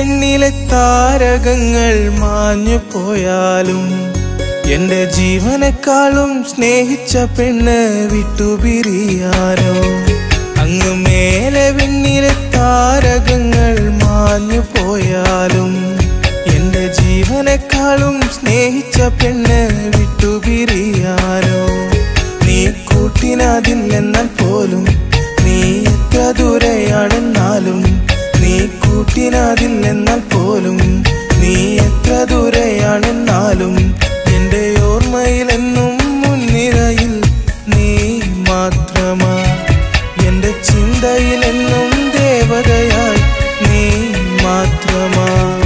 വിണ്ണിലെ താരകങ്ങൾ മാഞ്ഞു പോയാലും എന്റെ ജീവനേക്കാളും സ്നേഹിച്ച പെണ്ണ് വിട്ടുപിരിയാനോ അങ്ങ് മേലെ വിണ്ണിലെ താരകങ്ങൾ മാഞ്ഞു പോയാലും എന്റെ ജീവനേക്കാളും സ്നേഹിച്ച പെണ്ണ് വിട്ടുപിരിയാനോ നീ കൂട്ടിനതില്ലെന്നാൽ പോലും നീ എത്ര ദൂരെയാണെന്നാലും നീ കൂട്ടിനതില്ലെന്നാൽ പോലും നീ എത്ര ദൂരെയാണെന്നാലും എന്റെ ഓർമ്മയിലെന്നും മുൻനിരയിൽ നീ മാത്രമാ എന്റെ ചിന്തയിലെന്നും ദേവതയായി നീ മാത്രമാ